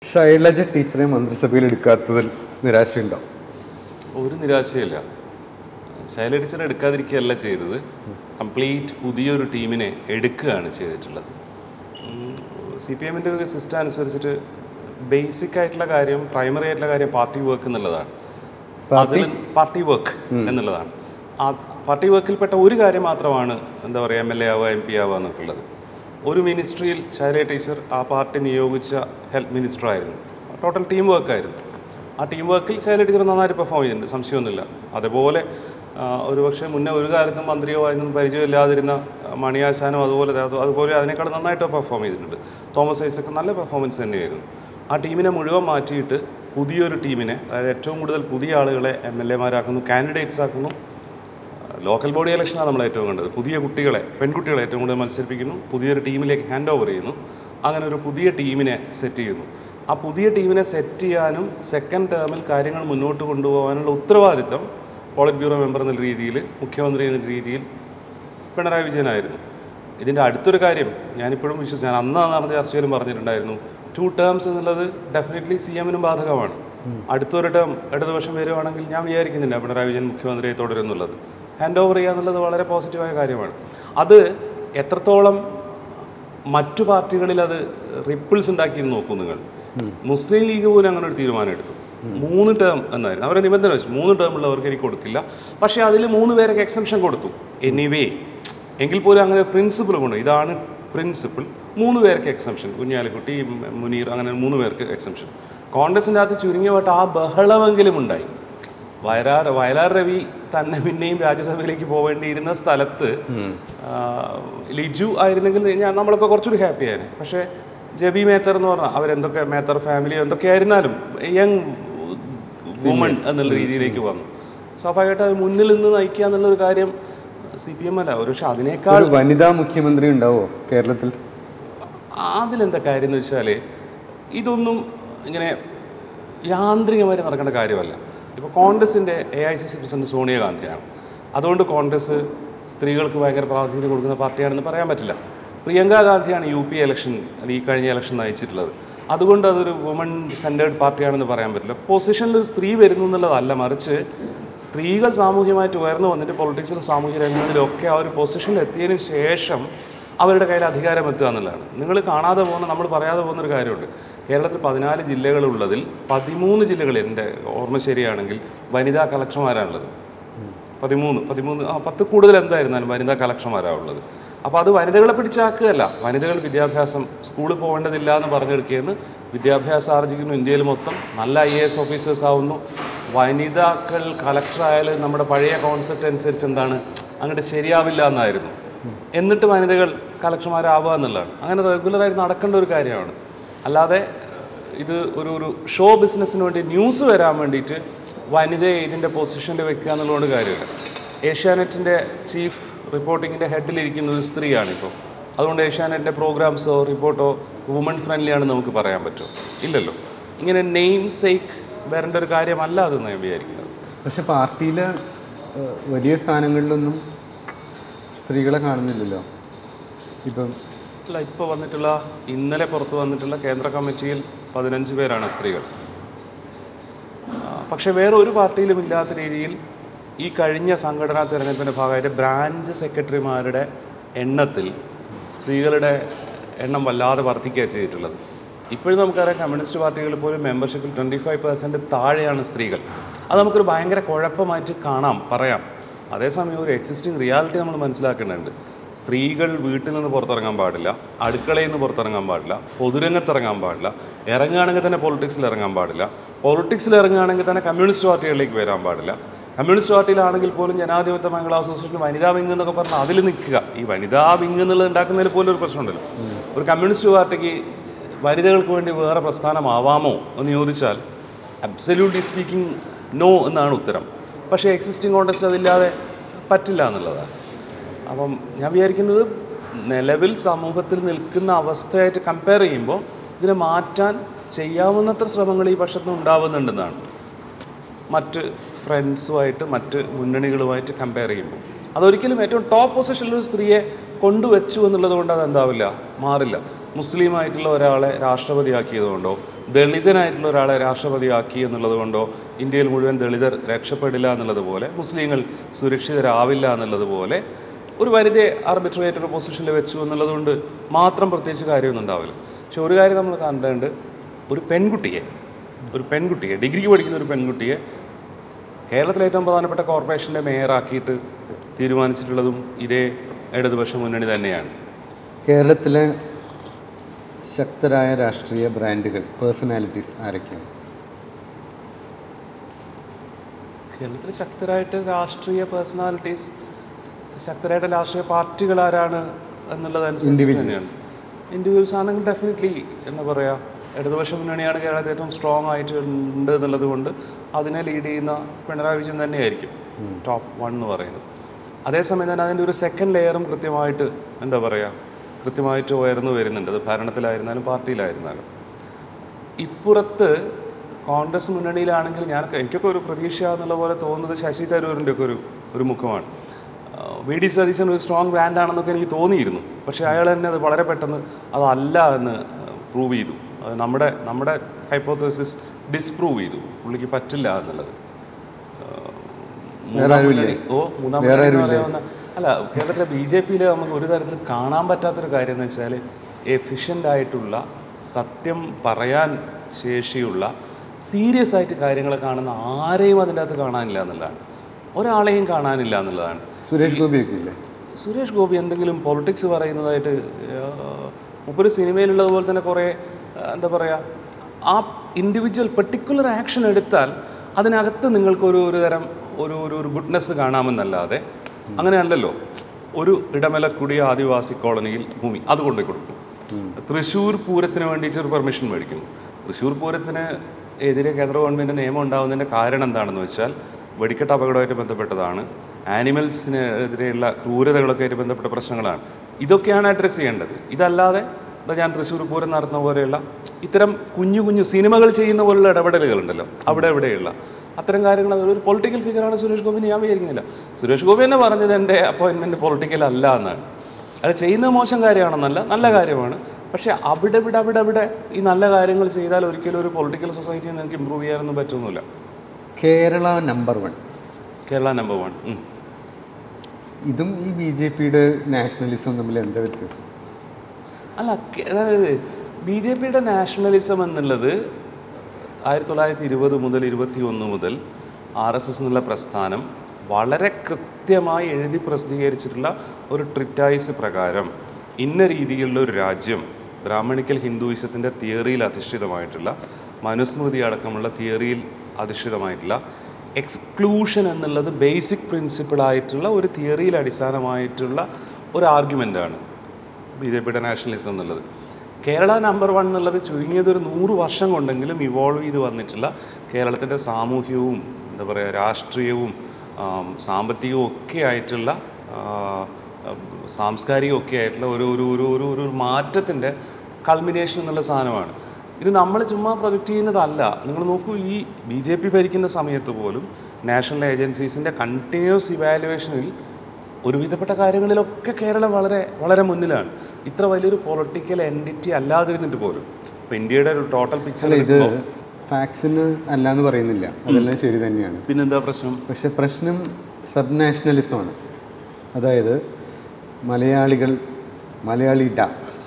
ശൈലജ ടീച്ചറെ മന്ത്രിസഭയിൽ എടുക്കാത്തതിൽ നിരാശയുണ്ടോ ഒരു നിരാശയില്ല ശൈല ടീച്ചർ എടുക്കാതിരിക്കുകയല്ല ചെയ്തത് കംപ്ലീറ്റ് പുതിയൊരു ടീമിനെ എടുക്കുകയാണ് ചെയ്തിട്ടുള്ളത് സി പി എമ്മിൻ്റെ ഒരു സിസ്റ്റം അനുസരിച്ചിട്ട് ബേസിക് ആയിട്ടുള്ള കാര്യം പ്രൈമറി ആയിട്ടുള്ള കാര്യം പാർട്ടി വർക്ക് എന്നുള്ളതാണ് അതിൽ പാർട്ടി വർക്ക് എന്നുള്ളതാണ് ആ പാർട്ടി വർക്കിൽപ്പെട്ട ഒരു കാര്യം മാത്രമാണ് എന്താ പറയുക എം എൽ എ ആവുക എം പി ആവുക എന്നൊക്കെ ഉള്ളത് ഒരു മിനിസ്ട്രിയിൽ ശൈല ടീച്ചർ ആ പാർട്ടി നിയോഗിച്ച ഹെൽത്ത് മിനിസ്റ്റർ ആയിരുന്നു ടോട്ടൽ ടീം വർക്കായിരുന്നു ആ ടീം വർക്കിൽ ശൈല ടീച്ചർ നന്നായിട്ട് പെർഫോം ചെയ്യുന്നുണ്ട് സംശയമൊന്നുമില്ല അതുപോലെ ആ, ഒരുപക്ഷെ മുന്നേ ഒരു കാലത്തും മന്ത്രിയോ അതിനൊന്നും പരിചയമില്ലാതിരുന്ന ആ, മണിയാശാനോ അതുപോലെ അത് അതുപോലെ അതിനേക്കാൾ നന്നായിട്ട് പെർഫോം ചെയ്തിട്ടുണ്ട് തോമസ് ഐസക്ക് നല്ല പെർഫോമൻസ് തന്നെയായിരുന്നു ആ ടീമിനെ മുഴുവൻ മാറ്റിയിട്ട് പുതിയൊരു ടീമിനെ അതായത് ഏറ്റവും കൂടുതൽ പുതിയ ആളുകളെ എം എൽ എമാരാക്കുന്നു കാൻഡിഡേറ്റ്സ് ആക്കുന്നു ലോക്കൽ ബോഡി ഇലക്ഷനാണ് നമ്മൾ ഏറ്റവും കണ്ടത് പുതിയ കുട്ടികളെ പെൺകുട്ടികളെ ഏറ്റവും കൂടുതൽ മത്സരിപ്പിക്കുന്നു പുതിയൊരു ടീമിലേക്ക് ഹാൻഡ് ഓവർ ചെയ്യുന്നു അങ്ങനെ ഒരു പുതിയ ടീമിനെ സെറ്റ് ചെയ്യുന്നു ആ പുതിയ ടീമിനെ സെറ്റ് ചെയ്യാനും സെക്കൻഡ് ടേമിൽ കാര്യങ്ങൾ മുന്നോട്ട് കൊണ്ടുപോകാനുള്ള ഉത്തരവാദിത്തം പോളിറ്റ് ബ്യൂറോ മെമ്പർ എന്നുള്ള രീതിയിൽ മുഖ്യമന്ത്രി എന്ന രീതിയിൽ പിണറായി വിജയനായിരുന്നു ഇതിൻ്റെ അടുത്തൊരു കാര്യം ഞാനിപ്പോഴും വിശ്വസിച്ചു ഞാൻ അന്ന് നടന്ന ചർച്ചയിലും പറഞ്ഞിട്ടുണ്ടായിരുന്നു ടു ടേംസ് എന്നുള്ളത് ഡെഫിനറ്റ്ലി സി എമ്മിനും ബാധകമാണ് അടുത്തൊരു ടേം ഇടതുപക്ഷം വരുവാണെങ്കിൽ ഞാൻ വിചാരിക്കുന്നില്ല പിണറായി വിജയൻ മുഖ്യമന്ത്രിയെ തുടരുന്നുള്ളത് ഹാൻഡ് ഓവർ ചെയ്യുക എന്നുള്ളത് വളരെ പോസിറ്റീവായ കാര്യമാണ് അത് എത്രത്തോളം മറ്റു പാർട്ടികളിൽ അത് റിപ്പിൾസ് ഉണ്ടാക്കി നോക്കൂ നിങ്ങൾ മുസ്ലിം ലീഗ് പോലും അങ്ങനെ ഒരു തീരുമാനം എടുത്തു മൂന്ന് ടേം എന്നായിരുന്നു അവരെ നിബന്ധന വെച്ചു മൂന്ന് ടേം ഉള്ളവർക്ക് എനിക്ക് കൊടുക്കില്ല പക്ഷേ അതിൽ മൂന്ന് പേരൊക്കെ എക്സംഷൻ കൊടുത്തു എനിവേ എങ്കിൽ പോലും അങ്ങനെ പ്രിൻസിപ്പിൾ കൊണ്ട് ഇതാണ് പ്രിൻസിപ്പിൾ മൂന്ന് പേർക്ക് എക്സംഷൻ കുഞ്ഞാലിക്കുട്ടി മ- മുനീർ അങ്ങനെ മൂന്ന് പേർക്ക് എക്സംഷൻ കോൺഗ്രസിൻ്റെ അകത്ത് ചുരുങ്ങിയ വട്ടം ആ ബഹളമെങ്കിലും ഉണ്ടായി വയലാർ വയലാർ രവി തന്നെ പിന്നെയും രാജ്യസഭയിലേക്ക് പോവേണ്ടിയിരുന്ന സ്ഥലത്ത് ആ, ലിജു ആയിരുന്നെങ്കിൽ ഞാൻ നമ്മളൊക്കെ കുറച്ചുകൂടി ഹാപ്പി ആയിരുന്നു പക്ഷേ ജബി മേത്തർ എന്ന് പറഞ്ഞാൽ അവരെന്തൊക്കെ മേത്തർ ഫാമിലി എന്തൊക്കെ ആയിരുന്നാലും യങ് വുമൺ എന്നുള്ള രീതിയിലേക്ക് വന്നു സ്വാഭാവികമായിട്ടും അത് മുന്നിൽ നിന്ന് നയിക്കുക എന്നുള്ളൊരു കാര്യം സി പി എം അല്ല ഒരു പക്ഷെ അതിനേക്കാൾ ഒരു വനിതാ മുഖ്യമന്ത്രി ഉണ്ടാവോ കേരളത്തിൽ അതിലെന്താ കാര്യം എന്ന് വെച്ചാൽ ഇതൊന്നും ഇങ്ങനെ യാന്ത്രികമായിട്ട് നടക്കേണ്ട കാര്യമല്ല ഇപ്പോൾ കോൺഗ്രസിൻ്റെ A I C C president സോണിയാഗാന്ധിയാണ് അതുകൊണ്ട് കോൺഗ്രസ് സ്ത്രീകൾക്ക് ഭയങ്കര പ്രാധാന്യം കൊടുക്കുന്ന പാർട്ടിയാണെന്ന് പറയാൻ പറ്റില്ല പ്രിയങ്ക ഗാന്ധിയാണ് യു പി ഇലക്ഷൻ ഈ കഴിഞ്ഞ ഇലക്ഷൻ നയിച്ചിട്ടുള്ളത് അതുകൊണ്ട് അതൊരു വുമൺ സെൻറ്റേഡ് പാർട്ടിയാണെന്ന് പറയാൻ പറ്റില്ല പൊസിഷനിൽ ഒരു സ്ത്രീ വരുന്നു എന്നുള്ളതല്ല മറിച്ച് സ്ത്രീകൾ സാമൂഹ്യമായിട്ട് ഉയർന്നു വന്നിട്ട് പൊളിറ്റിക്സിലും സാമൂഹ്യ രംഗങ്ങളിലും ഒക്കെ ആ ഒരു പൊസിഷനിൽ എത്തിയതിന് ശേഷം അവരുടെ കയ്യിൽ അധികാരം എത്തുക എന്നുള്ളതാണ് നിങ്ങൾ കാണാതെ പോകുന്ന നമ്മൾ പറയാതെ പോകുന്ന ഒരു കാര്യമുണ്ട് കേരളത്തിൽ പതിനാല് ജില്ലകളുള്ളതിൽ പതിമൂന്ന് ജില്ലകളിൽ എൻ്റെ ഓർമ്മ ശരിയാണെങ്കിൽ വനിതാ കളക്ടർമാരാണുള്ളത് പതിമൂന്ന് പതിമൂന്ന് ആ പത്ത് കൂടുതൽ എന്തായിരുന്നാലും വനിതാ കളക്ടർമാരാണ് ഉള്ളത് അപ്പോൾ അത് വനിതകളെ പിടിച്ചാക്കുകയല്ല വനിതകൾ വിദ്യാഭ്യാസം സ്കൂളിൽ പോകേണ്ടതില്ല എന്ന് പറഞ്ഞെടുക്കുകയെന്ന് വിദ്യാഭ്യാസം ആർജിക്കുന്നു ഇന്ത്യയിൽ മൊത്തം നല്ല ഐ എ എസ് ഓഫീസേഴ്സ് ആവുന്നു വനിതാക്കൾ കളക്ടറായാൽ നമ്മുടെ പഴയ കോൺസെപ്റ്റ് അനുസരിച്ച് എന്താണ് അങ്ങോട്ട് ശരിയാവില്ല എന്നായിരുന്നു എന്നിട്ട് വനിതകൾ കളക്ടർമാരാവുക എന്നുള്ളതാണ് അങ്ങനെ റെഗുലറായിട്ട് നടക്കേണ്ട ഒരു കാര്യമാണ് അല്ലാതെ ഇത് ഒരു ഒരു ഷോ ബിസിനസ്സിന് വേണ്ടി ന്യൂസ് വരാൻ വേണ്ടിയിട്ട് വനിതയെ ഇതിൻ്റെ പൊസിഷനിൽ വെക്കുക എന്നുള്ളതുകൊണ്ട് കാര്യമില്ല ഏഷ്യാനെറ്റിൻ്റെ ചീഫ് റിപ്പോർട്ടിങ്ങിൻ്റെ ഹെഡിലിരിക്കുന്ന ഒരു സ്ത്രീയാണിപ്പോൾ അതുകൊണ്ട് ഏഷ്യാനെറ്റിൻ്റെ പ്രോഗ്രാംസോ റിപ്പോർട്ടോ വുമൺ ഫ്രണ്ട്ലി ആണെന്ന് നമുക്ക് പറയാൻ പറ്റുമോ ഇല്ലല്ലോ ഇങ്ങനെ നെയിം സേക്ക് വരേണ്ട ഒരു കാര്യമല്ല അതെന്ന് ഞാൻ വിചാരിക്കുന്നത് പക്ഷെ പാർട്ടിയിലെ ഏഹ്, വലിയ സ്ഥാനങ്ങളിലൊന്നും സ്ത്രീകളെ കാണുന്നില്ലല്ലോ ഇപ്പം അല്ല ഇപ്പോൾ വന്നിട്ടുള്ള ഇന്നലെ പുറത്തു വന്നിട്ടുള്ള കേന്ദ്ര കമ്മിറ്റിയിൽ പതിനഞ്ച് പേരാണ് സ്ത്രീകൾ ആ, പക്ഷേ വേറെ ഒരു പാർട്ടിയിലും ഇല്ലാത്ത രീതിയിൽ ഈ കഴിഞ്ഞ സംഘടനാ തെരഞ്ഞെടുപ്പിൻ്റെ ഭാഗമായിട്ട് ബ്രാഞ്ച് സെക്രട്ടറിമാരുടെ എണ്ണത്തിൽ സ്ത്രീകളുടെ എണ്ണം വല്ലാതെ വർദ്ധിക്കുകയാണ് ചെയ്തിട്ടുള്ളത് ഇപ്പോഴും നമുക്കറിയാം കമ്മ്യൂണിസ്റ്റ് പാർട്ടികളിൽ പോലും മെമ്പർഷിപ്പിൽ ട്വൻറ്റി ഫൈവ് പെർസെൻറ്റ് താഴെയാണ് സ്ത്രീകൾ അത് നമുക്കൊരു ഭയങ്കര കുഴപ്പമായിട്ട് കാണാം പറയാം അതേസമയം ഒരു എക്സിസ്റ്റിംഗ് റിയാലിറ്റി നമ്മൾ മനസ്സിലാക്കേണ്ടതുണ്ട് സ്ത്രീകൾ വീട്ടിൽ നിന്ന് പുറത്തിറങ്ങാൻ പാടില്ല അടുക്കളയിൽ നിന്ന് പുറത്തിറങ്ങാൻ പാടില്ല പൊതുരംഗത്ത് ഇറങ്ങാൻ പാടില്ല ഇറങ്ങുകയാണെങ്കിൽ തന്നെ പൊളിറ്റിക്സിൽ ഇറങ്ങാൻ പാടില്ല പൊളിറ്റിക്സിൽ ഇറങ്ങുകയാണെങ്കിൽ തന്നെ കമ്മ്യൂണിസ്റ്റ് പാർട്ടികളിലേക്ക് വരാൻ പാടില്ല കമ്മ്യൂണിസ്റ്റ് പാർട്ടിയിലാണെങ്കിൽ പോലും ജനാധിപത്യ മംഗള അസോസിയേഷൻ വനിതാ വിങ് എന്നൊക്കെ പറഞ്ഞാൽ അതിൽ നിൽക്കുക ഈ വനിതാ വിങ് എന്നുള്ളത് ഉണ്ടാക്കുന്നതിൽ പോലും ഒരു പ്രശ്നമുണ്ടല്ലോ ഒരു കമ്മ്യൂണിസ്റ്റ് പാർട്ടിക്ക് വനിതകൾക്ക് വേണ്ടി വേറെ പ്രസ്ഥാനമാവാമോ എന്ന് ചോദിച്ചാൽ അബ്സല്യൂട്ട്ലി സ്പീക്കിംഗ് നോ എന്നാണ് ഉത്തരം പക്ഷേ എക്സിസ്റ്റിംഗ് കോണ്ടസ്റ്റിൽ അതില്ലാതെ പറ്റില്ല എന്നുള്ളതാണ് അപ്പം ഞാൻ വിചാരിക്കുന്നത് നിലവിൽ സമൂഹത്തിൽ നിൽക്കുന്ന അവസ്ഥയായിട്ട് കമ്പയർ ചെയ്യുമ്പോൾ ഇതിനെ മാറ്റാൻ ചെയ്യാവുന്നത്ര ശ്രമങ്ങൾ ഈ പക്ഷത്തുനിന്ന് ഉണ്ടാവുന്നുണ്ടെന്നാണ് മറ്റ് ഫ്രണ്ട്സുമായിട്ട് മറ്റ് മുന്നണികളുമായിട്ട് കമ്പയർ ചെയ്യുമ്പോൾ അതൊരിക്കലും ഏറ്റവും ടോപ്പ് പൊസിഷനിൽ ഒരു സ്ത്രീയെ കൊണ്ടുവച്ചു എന്നുള്ളത് കൊണ്ട് അത് എന്താവില്ല മാറില്ല മുസ്ലിം ആയിട്ടുള്ള ഒരാളെ രാഷ്ട്രപതിയാക്കിയതുകൊണ്ടോ ദളിതനായിട്ടുള്ള ഒരാളെ രാഷ്ട്രപതിയാക്കി എന്നുള്ളത് കൊണ്ടോ ഇന്ത്യയിൽ മുഴുവൻ ദളിതർ രക്ഷപ്പെടില്ല എന്നുള്ളത് പോലെ മുസ്ലിങ്ങൾ സുരക്ഷിതരാവില്ല എന്നുള്ളത് പോലെ ഒരു പരിധി ആർബിട്രേറ്റ് ഒരു പൊസിഷനിൽ വെച്ചു എന്നുള്ളത് കൊണ്ട് മാത്രം പ്രത്യേകിച്ച് കാര്യമൊന്നും ഉണ്ടാവില്ല പക്ഷെ ഒരു കാര്യം നമ്മൾ കണ്ടിട്ടുണ്ട് ഒരു പെൺകുട്ടിയെ ഒരു പെൺകുട്ടിയെ ഡിഗ്രിക്ക് പഠിക്കുന്ന ഒരു പെൺകുട്ടിയെ കേരളത്തിലെ ഏറ്റവും പ്രധാനപ്പെട്ട കോർപ്പറേഷൻ്റെ മേയറാക്കിയിട്ട് തീരുമാനിച്ചിട്ടുള്ളതും ഇതേ ഇടതുപക്ഷ മുന്നണി തന്നെയാണ് കേരളത്തിലെ ശക്തരായ രാഷ്ട്രീയ ബ്രാൻഡുകൾ പേഴ്സണാലിറ്റീസ് ആരൊക്കെയാണ് കേരളത്തിൽ ശക്തരായിട്ട് രാഷ്ട്രീയ പേഴ്സണാലിറ്റീസ് ശക്തരായിട്ട് രാഷ്ട്രീയ പാർട്ടികൾ ആരാണ് എന്നുള്ളതനുസരിച്ച് തന്നെയാണ് ഇൻഡിവിജ്വൽസ് ആണെങ്കിൽ ഡെഫിനറ്റ്ലി എന്താ പറയുക ഇടതുപക്ഷ മുന്നണിയാണ് കേരളത്തിൽ ഏറ്റവും സ്ട്രോങ് ആയിട്ട് ഉണ്ട് എന്നുള്ളത് കൊണ്ട് അതിനെ ലീഡ് ചെയ്യുന്ന പിണറായി വിജയൻ തന്നെയായിരിക്കും ടോപ്പ് വൺ എന്ന് പറയുന്നത് അതേസമയം തന്നെ അതിൻ്റെ ഒരു സെക്കൻഡ് ലെയറും കൃത്യമായിട്ട് എന്താ പറയുക കൃത്യമായിട്ട് ഉയർന്നു വരുന്നുണ്ട് അത് ഭരണത്തിലായിരുന്നാലും പാർട്ടിയിലായിരുന്നാലും ഇപ്പുറത്ത് കോൺഗ്രസ് മുന്നണിയിലാണെങ്കിൽ ഞാൻ എനിക്കൊക്കെ ഒരു പ്രതീക്ഷ എന്നുള്ള പോലെ തോന്നുന്നത് ശശി തരൂരിൻ്റെ ഒക്കെ ഒരു ഒരു മുഖമാണ് ആ, വി ഡി സതീശൻ ഒരു സ്ട്രോങ് ബ്രാൻഡ് ആണെന്നൊക്കെ എനിക്ക് തോന്നിയിരുന്നു പക്ഷേ അയാൾ തന്നെ അത് വളരെ പെട്ടെന്ന് അതല്ല എന്ന് പ്രൂവ് ചെയ്തു അത് നമ്മുടെ നമ്മുടെ ഹൈപ്പോത്തസിസ് ഡിസ്പ്രൂവ് ചെയ്തു പുള്ളിക്ക് പറ്റില്ല എന്നുള്ളത് വേറെ ആരുമില്ലേ? മുന്നണി- ഓ മൂന്നാം വേറെ മുന്നണി എന്ന് ആരുമില്ലേ? പറയുന്ന അല്ല കേരളത്തിലെ ബി ജെ പിയിൽ നമുക്ക് ഒരു തരത്തിൽ കാണാൻ പറ്റാത്തൊരു കാര്യം എന്ന് വെച്ചാൽ എഫിഷ്യൻ്റ് ആയിട്ടുള്ള സത്യം പറയാൻ ശേഷിയുള്ള സീരിയസ് ആയിട്ട് കാര്യങ്ങൾ കാണുന്ന ആരെയും അതിൻ്റെ അകത്ത് കാണാനില്ല എന്നുള്ളതാണ് ഒരാളെയും കാണാനില്ല എന്നുള്ളതാണ് സുരേഷ് ഗോപിയൊക്കെ ഇല്ലേ സുരേഷ് ഗോപി എന്തെങ്കിലും പൊളിറ്റിക്സ് പറയുന്നതായിട്ട് മുപ്പൊരു സിനിമയിലുള്ളതുപോലെ തന്നെ കുറേ ആ, എന്താ പറയുക ആ ഇൻഡിവിജ്വൽ പെർട്ടിക്കുലർ ആക്ഷൻ എടുത്താൽ അതിനകത്ത് നിങ്ങൾക്കൊരു ഒരു തരം ഒരു ഒരു ഒരു ഗുഡ്നെസ് കാണാമെന്നല്ലാതെ അങ്ങനെയല്ലല്ലോ ഒരു ഇടമലക്കുടി ആദിവാസി കോളനിയിൽ ഭൂമി അത് കൊണ്ടുപോയി കൊടുക്കും തൃശ്ശൂർ പൂരത്തിന് വേണ്ടിയിട്ട് ഒരു പെർമിഷൻ മേടിക്കും തൃശ്ശൂർ പൂരത്തിന് എതിരെ കേന്ദ്ര ഗവൺമെൻറ് നിയമം ഉണ്ടാകുന്നതിൻ്റെ കാരണം എന്താണെന്ന് വെച്ചാൽ വെടിക്കെട്ട് അപകടമായിട്ട് ബന്ധപ്പെട്ടതാണ് ആനിമൽസിന് എതിരെയുള്ള ക്രൂരതകളൊക്കെ ആയിട്ട് ബന്ധപ്പെട്ട പ്രശ്നങ്ങളാണ് ഇതൊക്കെയാണ് അഡ്രസ്സ് ചെയ്യേണ്ടത് ഇതല്ലാതെ ഇതാ ഞാൻ തൃശ്ശൂർ പൂരം നടത്തുന്ന പോലെയുള്ള ഇത്തരം കുഞ്ഞു കുഞ്ഞു സിനിമകൾ ചെയ്യുന്ന പോലുള്ള ഇടപെടലുകളുണ്ടല്ലോ അവിടെ എവിടെയുള്ള അത്തരം കാര്യങ്ങൾ അത് ഒരു പൊളിറ്റിക്കൽ ഫിഗറാണ് സുരേഷ് ഗോപി എന്ന് ഞാൻ വിചാരിക്കുന്നില്ല സുരേഷ് ഗോപി തന്നെ പറഞ്ഞത് എൻ്റെ അപ്പോയിൻമെൻറ്റ് പൊളിറ്റിക്കൽ അല്ല എന്നാണ് അത് ചെയ്യുന്നത് മോശം കാര്യമാണെന്നല്ല നല്ല കാര്യമാണ് പക്ഷേ അവിടെ ഇവിടെ അവിടെ അവിടെ ഈ നല്ല കാര്യങ്ങൾ ചെയ്താൽ ഒരിക്കലും ഒരു പൊളിറ്റിക്കൽ സൊസൈറ്റിയെ നിങ്ങൾക്ക് ഇമ്പ്രൂവ് ചെയ്യാനൊന്നും പറ്റുന്നില്ല Kerala number one Kerala number one ഇതും ഈ ബി ജെ പിയുടെ നാഷണലിസം തമ്മിൽ എന്താ വ്യത്യാസം അല്ല കെ- അതായത് ബി ജെ പിയുടെ നാഷണലിസം എന്നുള്ളത് ആയിരത്തി തൊള്ളായിരത്തി ഇരുപത് മുതൽ ഇരുപത്തി ഒന്ന് മുതൽ ആർ എസ് എസ് എന്നുള്ള പ്രസ്ഥാനം വളരെ കൃത്യമായി എഴുതി പ്രസിദ്ധീകരിച്ചിട്ടുള്ള ഒരു ട്രിറ്റൈസ് പ്രകാരം ഇന്ന രീതിയിലുള്ള ഒരു രാജ്യം ബ്രാഹ്മണിക്കൽ ഹിന്ദുയിസത്തിൻ്റെ തിയറിയിൽ അധിഷ്ഠിതമായിട്ടുള്ള മനുസ്മൃതി അടക്കമുള്ള തിയറിയിൽ അധിഷ്ഠിതമായിട്ടുള്ള എക്സ്ക്ലൂഷൻ എന്നുള്ളത് ബേസിക് പ്രിൻസിപ്പിൾ ആയിട്ടുള്ള ഒരു തിയറിയിൽ അടിസ്ഥാനമായിട്ടുള്ള ഒരു ആർഗ്യുമെൻ്റാണ് ബി ജെ പിയുടെ നാഷണലിസം എന്നുള്ളത് കേരള നമ്പർ വൺ എന്നുള്ളത് ചുരുങ്ങിയത് ഒരു നൂറ് വർഷം കൊണ്ടെങ്കിലും ഇവോൾവ് ചെയ്ത് വന്നിട്ടുള്ള കേരളത്തിൻ്റെ സാമൂഹ്യവും എന്താ പറയുക രാഷ്ട്രീയവും ആം, സാമ്പത്തികവും ഒക്കെ ആയിട്ടുള്ള ആ, ഉം, സാംസ്കാരികവും ഒക്കെ ആയിട്ടുള്ള ഒരു ഒരു ഒരു ഒരു ഒരു മാറ്റത്തിൻ്റെ കൾമിനേഷൻ എന്നുള്ള സാധനമാണ് ഇത് നമ്മൾ ചുമ്മാ പ്രൊജക്റ്റ് ചെയ്യുന്നതല്ല നിങ്ങൾ നോക്കൂ ഈ ബി ജെ പി ഭരിക്കുന്ന സമയത്ത് പോലും നാഷണൽ ഏജൻസീസിൻ്റെ കണ്ടിന്യൂസ് ഇവാലുവേഷനിൽ ഒരുവിധപ്പെട്ട കാര്യങ്ങളിലൊക്കെ കേരളം വളരെ വളരെ മുന്നിലാണ് ഇത്ര വലിയൊരു പൊളിറ്റിക്കൽ എൻറ്റിറ്റി അല്ലാതിരുന്നിട്ട് പോലും ഇപ്പം ഇന്ത്യയുടെ ഒരു ടോട്ടൽ പിക്ചർ അല്ല ഇത് ഫാക്സിന് അല്ല എന്ന് പറയുന്നില്ല അതെല്ലാം ശരി തന്നെയാണ് പിന്നെന്താ പ്രശ്നം പക്ഷെ പ്രശ്നം സബ് നാഷണലിസമാണ് അതായത് മലയാളികൾ മലയാളി ഡ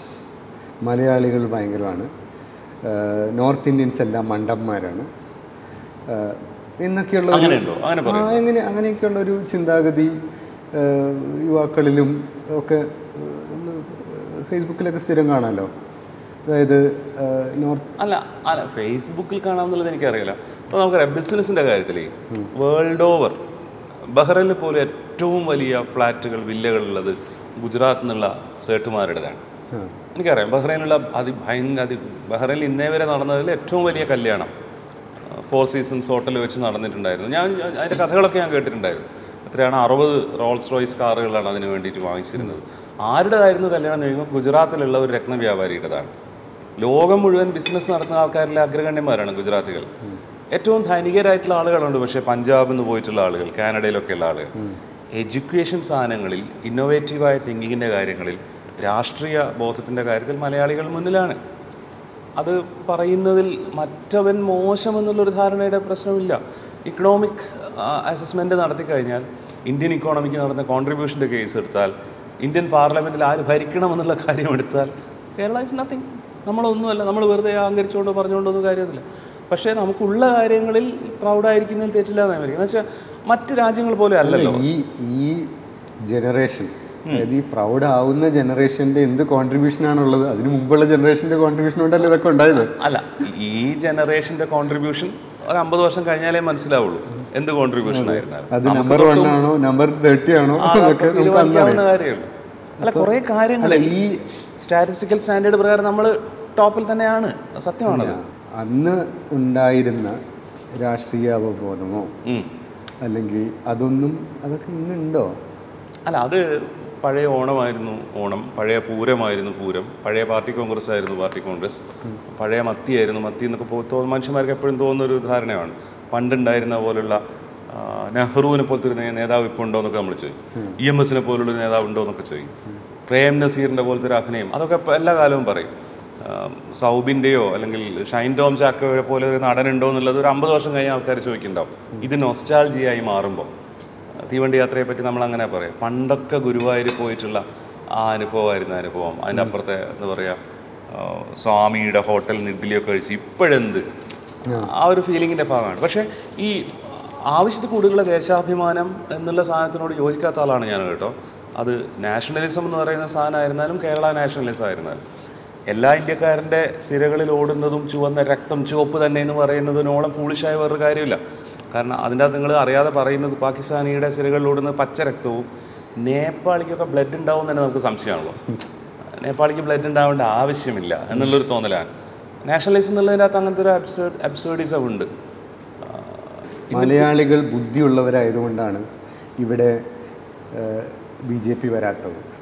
മലയാളികൾ ഭയങ്കരമാണ് ആഹ് നോർത്ത് ഇന്ത്യൻസ് എല്ലാം മണ്ടന്മാരാണ് ആഹ് എന്നൊക്കെയുള്ള ഒരു- അങ്ങനെയുണ്ടോ അങ്ങനെ ആ, അങ്ങനെ അങ്ങനെയൊക്കെയുള്ള ഒരു ചിന്താഗതി ആഹ് യുവാക്കളിലും ഒക്കെ ആഹ് ഒന്ന് ഫേസ്ബുക്കിലൊക്കെ സ്ഥിരം കാണാമല്ലോ അതായത് ആഹ് നോർത്ത് അല്ല അല്ല ഫേസ്ബുക്കിൽ കാണാമെന്നുള്ളത് എനിക്കറിയില്ല അപ്പോൾ നമുക്കറിയാം ബിസിനസ്സിൻ്റെ കാര്യത്തിൽ വേൾഡ് ഓവർ ബഹ്റൈനിൽ പോലും ഏറ്റവും വലിയ ഫ്ലാറ്റുകൾ വില്ലകൾ ഉള്ളത് ഗുജറാത്തിൽ നിന്നുള്ള സേട്ടുമാരുടേതാണ് ആ, എനിക്കറിയാം ബഹ്റൈനിലുള്ള അതി ഭയങ്കര അതി ബഹ്റൈനിൽ ഇന്നേ വരെ നടന്നതിൽ ഏറ്റവും വലിയ കല്യാണം ഫോർ സീസൺസ് ഹോട്ടലിൽ വെച്ച് നടന്നിട്ടുണ്ടായിരുന്നു ഞാൻ ഞാൻ- അതിൻ്റെ കഥകളൊക്കെ ഞാൻ കേട്ടിട്ടുണ്ടായിരുന്നു എത്രയാണ് അറുപത് റോൾസ് റോയ്സ് കാറുകളാണ് അതിന് വേണ്ടിയിട്ട് വാങ്ങിച്ചിരുന്നത് ആരുടേതായിരുന്നു കല്യാണം എന്ന് കഴിയുമ്പോൾ ഗുജറാത്തിലുള്ള ഒരു രത്നവ്യാപാരിയുടേതാണ് ലോകം മുഴുവൻ ബിസിനസ് നടത്തുന്ന ആൾക്കാരിലെ അഗ്രഗണ്യന്മാരാണ് ഗുജറാത്തികൾ ഏറ്റവും ധനികരായിട്ടുള്ള ആളുകളുണ്ട് പക്ഷേ പഞ്ചാബിൽ നിന്ന് പോയിട്ടുള്ള ആളുകൾ കാനഡയിലൊക്കെയുള്ള ആളുകൾ എഡ്യൂക്കേഷൻ സാധനങ്ങളിൽ ഇന്നോവേറ്റീവായ തിങ്കിങ്ങിൻ്റെ കാര്യങ്ങളിൽ രാഷ്ട്രീയ ബോധത്തിൻ്റെ കാര്യത്തിൽ മലയാളികൾ മുന്നിലാണ് അത് പറയുന്നതിൽ മറ്റവൻ മോശമെന്നുള്ളൊരു ധാരണയുടെ പ്രശ്നമില്ല ഇക്കണോമിക് അസസ്മെൻ്റ് നടത്തി കഴിഞ്ഞാൽ ഇന്ത്യൻ ഇക്കോണമിക്ക് നടന്ന കോൺട്രിബ്യൂഷൻ്റെ കേസ് എടുത്താൽ ഇന്ത്യൻ പാർലമെൻറ്റിൽ ആര് ഭരിക്കണമെന്നുള്ള കാര്യം എടുത്താൽ കേരള ഇസ് നത്തിങ് നമ്മളൊന്നുമല്ല നമ്മൾ വെറുതെ അഹങ്കരിച്ചുകൊണ്ട് പറഞ്ഞുകൊണ്ടൊന്നും കാര്യമൊന്നുമില്ല പക്ഷേ നമുക്കുള്ള കാര്യങ്ങളിൽ പ്രൗഡായിരിക്കുന്നതിൽ തെറ്റില്ല എന്നാണ് എന്ന് വെച്ചാൽ മറ്റ് രാജ്യങ്ങൾ പോലെ അല്ലല്ലോ ഈ ഈ ജനറേഷൻ അതായത് ഈ പ്രൗഡ് ആവുന്ന ജനറേഷന്റെ എന്ത് കോൺട്രിബ്യൂഷൻ ആണുള്ളത് അതിന് മുമ്പുള്ള ജനറേഷന്റെ കോൺട്രിബ്യൂഷൻ കൊണ്ടല്ലേ ഇതൊക്കെ ഉണ്ടായത് അല്ല ഈ ജനറേഷൻ്റെ കോൺട്രിബ്യൂഷൻ ഒരു അമ്പത് വർഷം കഴിഞ്ഞാലേ മനസ്സിലാവുള്ളൂ എന്ത് കോൺട്രിബ്യൂഷൻ ആയിരുന്നാലും അത് നമ്പർ വൺ ആണോ നമ്പർ തേർട്ടി ആണോ ആ, അതൊക്കെ നമുക്ക് നമുക്ക് അന്നറിയാം തീരുമാനിക്കാവുന്ന കാര്യമുള്ളൂ അല്ല കുറേ കാര്യങ്ങൾ അല്ല ഈ സ്റ്റാറ്റിസ്റ്റിക്കൽ സ്റ്റാൻഡേർഡ് പ്രകാരം നമ്മൾ ടോപ്പിൽ തന്നെയാണ് അത് സത്യമാണത് അന്ന് ഉണ്ടായിരുന്ന രാഷ്ട്രീയ അവബോധമോ ഉം. അല്ലെങ്കിൽ അതൊന്നും അതൊക്കെ ഇന്നുണ്ടോ അല്ല അത് പഴയ ഓണമായിരുന്നു ഓണം പഴയ പൂരമായിരുന്നു പൂരം പഴയ പാർട്ടി കോൺഗ്രസ് ആയിരുന്നു പാർട്ടി കോൺഗ്രസ് പഴയ മത്തിയായിരുന്നു മത്തി എന്നൊക്കെ പോ- തോ- മനുഷ്യന്മാർക്ക് എപ്പോഴും തോന്നുന്ന ഒരു ധാരണയാണ് പണ്ടുണ്ടായിരുന്ന പോലുള്ള ആ, നെഹ്റുവിനെ പോലത്തെ ഒരു നേ- നേതാവ് ഇപ്പോൾ ഉണ്ടോ എന്നൊക്കെ നമ്മൾ ചോദിക്കും ഇ എം എസിനെ പോലുള്ള ഒരു നേതാവ് ഉണ്ടോ എന്നൊക്കെ ചോദിക്കും പ്രേം നസീറിൻ്റെ പോലത്തെ ഒരു അഭിനയം അതൊക്കെ ഇപ്പം എല്ലാ കാലവും പറയും ആ, സൗബിൻ്റെയോ അല്ലെങ്കിൽ ഷൈൻ ടോം ചാക്കോയെ പോലെ ഒരു നടനുണ്ടോ എന്നുള്ളത് ഒരു അമ്പത് വർഷം കഴിഞ്ഞ ആൾക്കാർ ചോദിക്കുന്നുണ്ടാവും ഇത് നൊസ്റ്റാൾജിയായി മാറുമ്പോൾ തീവണ്ടി യാത്രയെ പറ്റി നമ്മൾ അങ്ങനെ പറയാം പണ്ടൊക്കെ ഗുരുവായൂർ പോയിട്ടുള്ള ആ അനുഭവമായിരുന്നു അനുഭവം അതിൻ്റെ അപ്പുറത്തെ എന്താ പറയുക ആ, സ്വാമിയുടെ ഹോട്ടലിൽ നിന്ന് ഇഡ്ഡലിയൊക്കെ കഴിച്ച് ഇപ്പോഴെന്ത് ആ ഒരു ഫീലിങ്ങിൻ്റെ ഭാഗമാണ് പക്ഷേ ഈ ആവശ്യത്തിൽ കൂടുതലുള്ള ദേശാഭിമാനം എന്നുള്ള സാധനത്തിനോട് യോജിക്കാത്ത ആളാണ് ഞാൻ കേട്ടോ അത് നാഷണലിസം എന്ന് പറയുന്ന സാധനമായിരുന്നാലും കേരള നാഷണലിസം ആയിരുന്നാലും എല്ലാ ഇന്ത്യക്കാരൻ്റെ സിരകളിൽ ഓടുന്നതും ചുവന്ന രക്തം ചുവപ്പ് തന്നെ എന്ന് പറയുന്നതിനോളം പൂളിഷായ വേറൊരു കാര്യമില്ല കാരണം അതിൻ്റെ അകത്ത് നിങ്ങൾ അറിയാതെ പറയുന്നത് പാകിസ്ഥാനിയുടെ സിരകളിൽ ഓടുന്ന പച്ച രക്തവും നേപ്പാളിക്കൊക്കെ ബ്ലഡ് ഉണ്ടാവും തന്നെ നമുക്ക് സംശയമാണല്ലോ നേപ്പാളിക്ക് ബ്ലഡ് ഉണ്ടാവേണ്ട ആവശ്യമില്ല എന്നുള്ളൊരു തോന്നലാണ് നാഷണലിസം എന്നുള്ളതിൻ്റെ അകത്ത് അങ്ങനത്തെ ഒരു അബ്സേർഡ് അബ്സേർഡിസം ഉണ്ട് മലയാളികൾ ബുദ്ധിയുള്ളവരായതുകൊണ്ടാണ് ഇവിടെ ബി ജെ പി വരാത്തത്